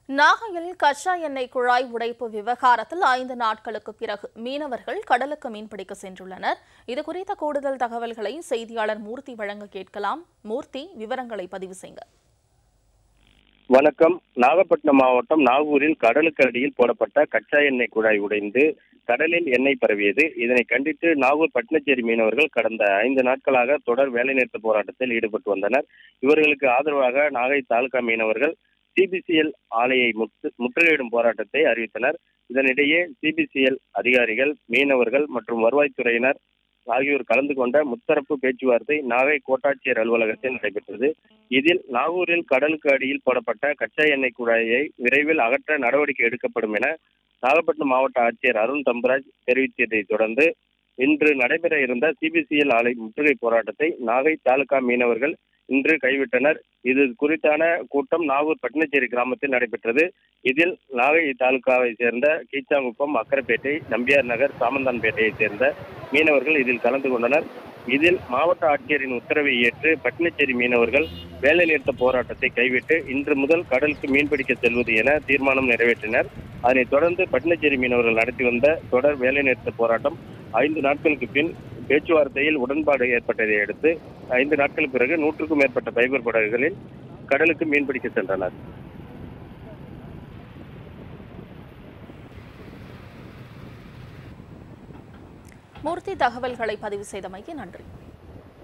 நாகையில் கச்சா எண்ணெய் குழாய் உடைப்பு விவகாரத்தில் ஐந்து நாட்களுக்கு பிறகு மீனவர்கள் கடலுக்கு மீன்பிடிக்க சென்றுள்ளனர் இதுகுறித்த கூடுதல் தகவல்களை செய்தியாளர் மூர்த்தி வழங்க கேட்கலாம் மூர்த்தி விவரங்களை பதிவு செய்யுங்க வணக்கம் நாகப்பட்டினம் மாவட்டம் நாகூரில் கடலுக்கு அடியில் போடப்பட்ட கச்சா எண்ணெய் குழாய் உடைந்து கடலில் எண்ணெய் பரவியது இதனை கண்டித்து நாகூர் பட்டினச்சேரி மீனவர்கள் கடந்த ஐந்து நாட்களாக தொடர் வேலைநிறுத்த போராட்டத்தில் ஈடுபட்டு வந்தனர் இவர்களுக்கு ஆதரவாக நாகை தாலுகா மீனவர்கள் சிபிசிஎல் ஆலையை முற்று- முற்றுகையிடும் போராட்டத்தை அறிவித்தனர் இதனிடையே சிபிசிஎல் அதிகாரிகள் மீனவர்கள் மற்றும் வருவாய்த்துறையினர் ஆகியோர் கலந்து கொண்ட முத்தரப்பு பேச்சுவார்த்தை நாகை கோட்டாட்சியர் அலுவலகத்தில் நடைபெற்றது இதில் நாகூரில் கடலுக்கு அடியில் போடப்பட்ட கச்சா எண்ணெய் குழாயை விரைவில் அகற்ற நடவடிக்கை எடுக்கப்படும் என நாகப்பட்டினம் மாவட்ட ஆட்சியர் அருண் தம்பராஜ் தெரிவித்ததை தொடர்ந்து இன்று நடைபெற இருந்த சிபிசிஎல் ஆலை முற்றுகை போராட்டத்தை நாகை தாலுகா மீனவர்கள் இன்று கைவிட்டனர் இது குறித்தான கூட்டம் நாகூர் பட்டினச்சேரி கிராமத்தில் நடைபெற்றது இதில் நாகை தாலுகாவை சேர்ந்த கீச்சாங்குப்பம் அக்கரைப்பேட்டை நம்பியார் நகர் சாமந்தான்பேட்டையைச் சேர்ந்த மீனவர்கள் இதில் கலந்து கொண்டனர் இதில் மாவட்ட ஆட்சியரின் உத்தரவை ஏற்று பட்டினச்சேரி மீனவர்கள் வேலைநிறுத்த போராட்டத்தை கைவிட்டு இன்று முதல் கடலுக்கு மீன்பிடிக்க செல்வது என தீர்மானம் நிறைவேற்றினர் அதனைத் தொடர்ந்து பட்டினச்சேரி மீனவர்கள் நடத்தி வந்த தொடர் வேலைநிறுத்த போராட்டம் ஐந்து நாட்களுக்கு பின் பேச்சுவார்த்தையில் உடன்பாடு ஏற்பட்டதை அடுத்து ஐந்து நாட்கள் பிறகு நூற்றுக்கும் மேற்பட்ட ஃபைபர் படகுகளில் கடலுக்கு மீன்பிடிக்க சென்றனர் மூர்த்தி தகவல்களை பதிவு செய்தமைக்கு நன்றி